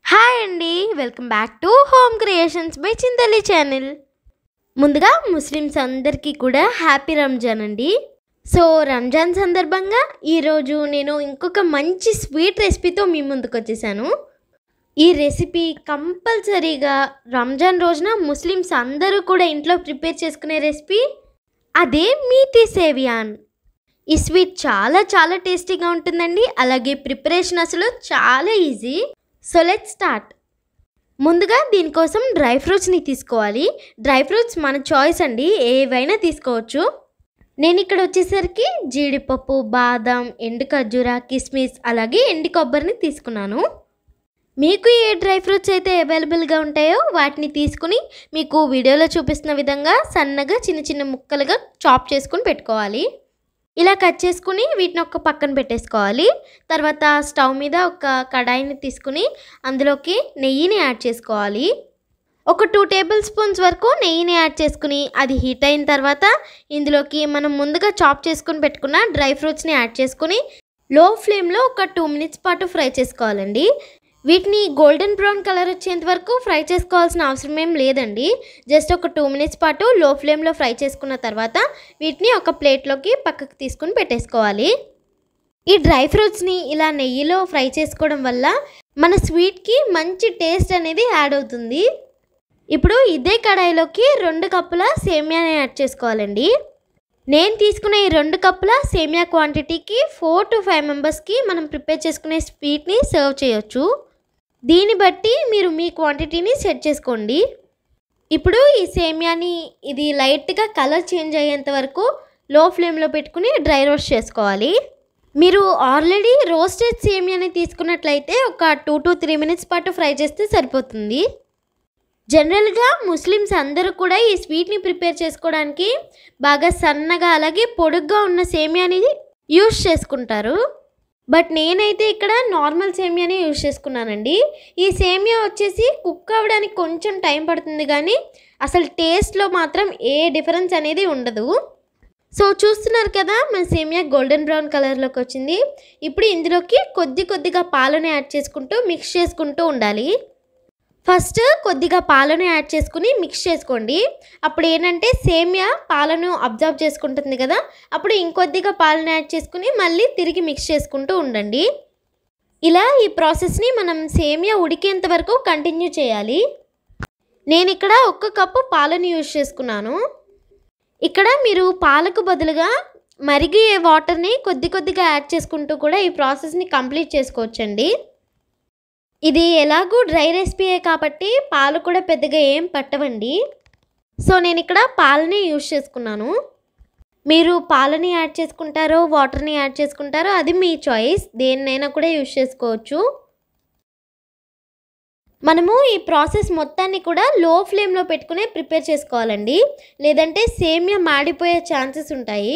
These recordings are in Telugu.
హాయ్ అండి welcome back to home creations by Chinthali channel ముందుగా ముస్లిమ్స్ అందరికీ కూడా హ్యాపీ రంజాన్ అండి సో రంజాన్ సందర్భంగా ఈరోజు నేను ఇంకొక మంచి స్వీట్ రెసిపీతో మీ ముందుకు వచ్చేసాను ఈ రెసిపీ కంపల్సరీగా రంజాన్ రోజున ముస్లిమ్స్ అందరూ కూడా ఇంట్లో ప్రిపేర్ చేసుకునే రెసిపీ అదే మీటి సేవియాన్ ఈ స్వీట్ చాలా చాలా టేస్టీగా ఉంటుందండి అలాగే ప్రిపరేషన్ అసలు చాలా ఈజీ సో లెట్ స్టార్ట్ ముందుగా దీనికోసం డ్రై ఫ్రూట్స్ని తీసుకోవాలి డ్రై ఫ్రూట్స్ మన చాయిస్ అండి ఏవైనా తీసుకోవచ్చు నేను ఇక్కడ వచ్చేసరికి జీడిపప్పు బాదం ఎండు ఖర్జూర కిస్మిస్ అలాగే ఎండు కొబ్బరిని తీసుకున్నాను మీకు ఏ డ్రై ఫ్రూట్స్ అయితే అవైలబుల్గా ఉంటాయో వాటిని తీసుకుని మీకు వీడియోలో చూపిస్తున్న విధంగా సన్నగా చిన్న చిన్న ముక్కలుగా చాప్ చేసుకుని పెట్టుకోవాలి ఇలా కట్ చేసుకుని వీటిని ఒక పక్కన పెట్టేసుకోవాలి తర్వాత స్టవ్ మీద ఒక కడాయిని తీసుకుని అందులోకి నెయ్యిని యాడ్ చేసుకోవాలి ఒక టూ టేబుల్ స్పూన్స్ వరకు నెయ్యిని యాడ్ చేసుకుని అది హీట్ అయిన తర్వాత ఇందులోకి మనం ముందుగా చాప్ చేసుకుని పెట్టుకున్న డ్రై ఫ్రూట్స్ని యాడ్ చేసుకుని లో ఫ్లేమ్లో ఒక టూ మినిట్స్ పాటు ఫ్రై చేసుకోవాలండి వీటిని గోల్డెన్ బ్రౌన్ కలర్ వచ్చేంత వరకు ఫ్రై చేసుకోవాల్సిన అవసరం ఏం లేదండి జస్ట్ ఒక టూ మినిట్స్ పాటు లో ఫ్లేమ్లో ఫ్రై చేసుకున్న తర్వాత వీటిని ఒక ప్లేట్లోకి పక్కకు తీసుకుని పెట్టేసుకోవాలి ఈ డ్రై ఫ్రూట్స్ని ఇలా నెయ్యిలో ఫ్రై చేసుకోవడం వల్ల మన స్వీట్కి మంచి టేస్ట్ అనేది యాడ్ అవుతుంది ఇప్పుడు ఇదే కడాయిలోకి రెండు కప్పుల సేమియాని యాడ్ చేసుకోవాలండి నేను తీసుకునే ఈ రెండు కప్పుల సేమియా క్వాంటిటీకి ఫోర్ టు ఫైవ్ మెంబర్స్కి మనం ప్రిపేర్ చేసుకునే స్వీట్ని సర్వ్ చేయొచ్చు దీన్ని బట్టి మీరు మీ క్వాంటిటీని సెట్ చేసుకోండి ఇప్పుడు ఈ సేమియాని ఇది లైట్గా కలర్ చేంజ్ అయ్యేంత వరకు లో ఫ్లేమ్లో పెట్టుకుని డ్రై రోస్ట్ చేసుకోవాలి మీరు ఆల్రెడీ రోస్టెడ్ సేమియాని తీసుకున్నట్లయితే ఒక టూ టు త్రీ మినిట్స్ పాటు ఫ్రై చేస్తే సరిపోతుంది జనరల్గా ముస్లిమ్స్ అందరూ కూడా ఈ స్వీట్ని ప్రిపేర్ చేసుకోవడానికి బాగా సన్నగా అలాగే పొడుగ్గా ఉన్న సేమియాని యూస్ చేసుకుంటారు బట్ నేనైతే ఇక్కడ నార్మల్ సేమియాని యూస్ చేసుకున్నానండి ఈ సేమియా వచ్చేసి కుక్ అవ్వడానికి కొంచెం టైం పడుతుంది కానీ అసలు టేస్ట్లో మాత్రం ఏ డిఫరెన్స్ అనేది ఉండదు సో చూస్తున్నారు కదా మన సేమియా గోల్డెన్ బ్రౌన్ కలర్లోకి వచ్చింది ఇప్పుడు ఇందులోకి కొద్ది కొద్దిగా పాలను యాడ్ చేసుకుంటూ మిక్స్ చేసుకుంటూ ఉండాలి ఫస్ట్ కొద్దిగా పాలను యాడ్ చేసుకుని మిక్స్ చేసుకోండి అప్పుడు ఏంటంటే సేమియా పాలను అబ్జర్వ్ చేసుకుంటుంది కదా అప్పుడు ఇంకొద్దిగా పాలను యాడ్ చేసుకుని మళ్ళీ తిరిగి మిక్స్ చేసుకుంటూ ఉండండి ఇలా ఈ ప్రాసెస్ని మనం సేమియా ఉడికేంత వరకు కంటిన్యూ చేయాలి నేను ఇక్కడ ఒక్క కప్పు పాలను యూజ్ చేసుకున్నాను ఇక్కడ మీరు పాలకు బదులుగా మరిగే వాటర్ని కొద్ది కొద్దిగా యాడ్ చేసుకుంటూ కూడా ఈ ప్రాసెస్ని కంప్లీట్ చేసుకోవచ్చండి ఇది ఎలాగూ డ్రై రెసిపీయే కాబట్టి పాలు కూడా పెద్దగా ఏం పట్టవండి సో నేను ఇక్కడ పాలని యూజ్ చేసుకున్నాను మీరు పాలని యాడ్ చేసుకుంటారో వాటర్ని యాడ్ చేసుకుంటారో అది మీ చాయిస్ దేన్నైనా కూడా యూజ్ చేసుకోవచ్చు మనము ఈ ప్రాసెస్ మొత్తాన్ని కూడా లో ఫ్లేమ్లో పెట్టుకునే ప్రిపేర్ చేసుకోవాలండి లేదంటే సేమియా మాడిపోయే ఛాన్సెస్ ఉంటాయి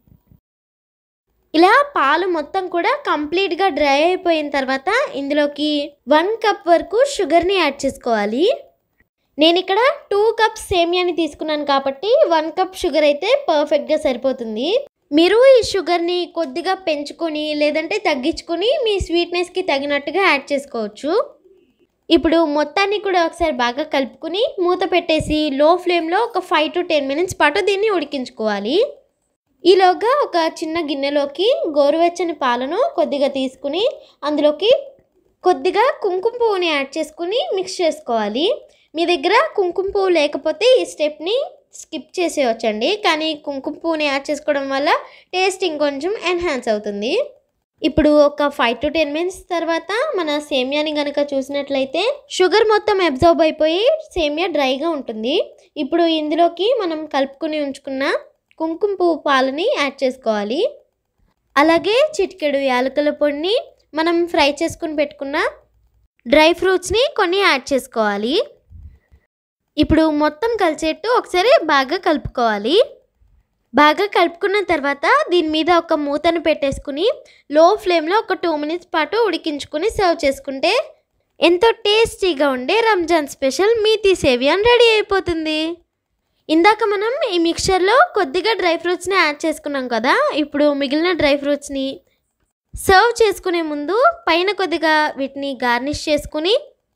ఇలా పాలు మొత్తం కూడా కంప్లీట్గా డ్రై అయిపోయిన తర్వాత ఇందులోకి వన్ కప్ వరకు షుగర్ని యాడ్ చేసుకోవాలి నేను ఇక్కడ టూ కప్స్ సేమియాని తీసుకున్నాను కాబట్టి వన్ కప్ షుగర్ అయితే పర్ఫెక్ట్గా సరిపోతుంది మీరు ఈ షుగర్ని కొద్దిగా పెంచుకొని లేదంటే తగ్గించుకొని మీ స్వీట్నెస్కి తగినట్టుగా యాడ్ చేసుకోవచ్చు ఇప్పుడు మొత్తాన్ని కూడా ఒకసారి బాగా కలుపుకుని మూత పెట్టేసి లో ఫ్లేమ్లో ఒక ఫైవ్ టు టెన్ మినిట్స్ పాటు దీన్ని ఉడికించుకోవాలి ఈలోగా ఒక చిన్న గిన్నెలోకి గోరువెచ్చని పాలను కొద్దిగా తీసుకుని అందులోకి కొద్దిగా కుంకుమ పువ్వుని యాడ్ చేసుకుని మిక్స్ చేసుకోవాలి మీ దగ్గర కుంకుమ పువ్వు లేకపోతే ఈ స్టెప్ని స్కిప్ చేసేయచ్చండి కానీ కుంకుమ పువ్వుని యాడ్ చేసుకోవడం వల్ల టేస్ట్ ఇంకొంచెం ఎన్హాన్స్ అవుతుంది ఇప్పుడు ఒక ఫైవ్ టు టెన్ మినిట్స్ తర్వాత మన సేమియాని కనుక చూసినట్లయితే షుగర్ మొత్తం అబ్జర్వ్ అయిపోయి సేమియా డ్రైగా ఉంటుంది ఇప్పుడు ఇందులోకి మనం కలుపుకుని ఉంచుకున్న కుంకుమ పువ్వు పాలని యాడ్ చేసుకోవాలి అలాగే చిటికెడు యాలకుల పొడిని మనం ఫ్రై చేసుకుని పెట్టుకున్న డ్రై ఫ్రూట్స్ని కొన్ని యాడ్ చేసుకోవాలి ఇప్పుడు మొత్తం కలిసేట్టు ఒకసారి బాగా కలుపుకోవాలి బాగా కలుపుకున్న తర్వాత దీని మీద ఒక మూతను పెట్టేసుకుని లో ఫ్లేమ్లో ఒక టూ మినిట్స్ పాటు ఉడికించుకుని సర్వ్ చేసుకుంటే ఎంతో టేస్టీగా ఉండే రంజాన్ స్పెషల్ మీతి సేవియాన్ రెడీ అయిపోతుంది ఇందాక మనం ఈ మిక్చర్లో కొద్దిగా డ్రై ఫ్రూట్స్ని యాడ్ చేసుకున్నాం కదా ఇప్పుడు మిగిలిన డ్రై ఫ్రూట్స్ని సర్వ్ చేసుకునే ముందు పైన కొద్దిగా వీటిని గార్నిష్ చేసుకుని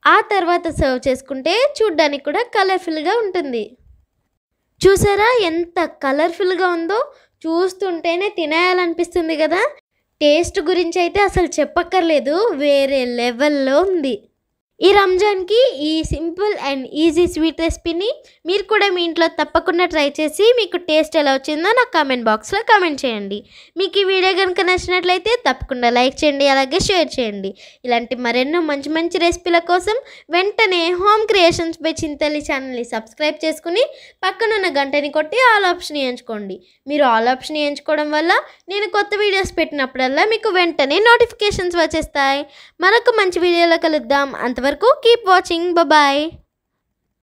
ఆ తర్వాత సర్వ్ చేసుకుంటే చూడ్డానికి కూడా కలర్ఫుల్గా ఉంటుంది చూసారా ఎంత కలర్ఫుల్గా ఉందో చూస్తుంటేనే తినేయాలనిపిస్తుంది కదా టేస్ట్ గురించి అయితే అసలు చెప్పక్కర్లేదు వేరే లెవెల్లో ఉంది ఈ రంజాన్కి ఈ సింపుల్ అండ్ ఈజీ స్వీట్ రెసిపీని మీరు కూడా మీ ఇంట్లో తప్పకుండా ట్రై చేసి మీకు టేస్ట్ ఎలా వచ్చిందో నాకు కామెంట్ బాక్స్లో కామెంట్ చేయండి మీకు ఈ వీడియో కనుక నచ్చినట్లయితే తప్పకుండా లైక్ చేయండి అలాగే షేర్ చేయండి ఇలాంటి మరెన్నో మంచి మంచి రెసిపీల కోసం వెంటనే హోమ్ క్రియేషన్స్ బై చింతల్లి ఛానల్ని సబ్స్క్రైబ్ చేసుకుని పక్కనున్న గంటని కొట్టి ఆల్ ఆప్షన్ ఎంచుకోండి మీరు ఆల్ ఆప్షన్ ఎంచుకోవడం వల్ల నేను కొత్త వీడియోస్ పెట్టినప్పుడల్లా మీకు వెంటనే నోటిఫికేషన్స్ వచ్చేస్తాయి మరొక మంచి వీడియోలో కలుద్దాం అంతవరకు కీప్ వాచింగ్ బాయ్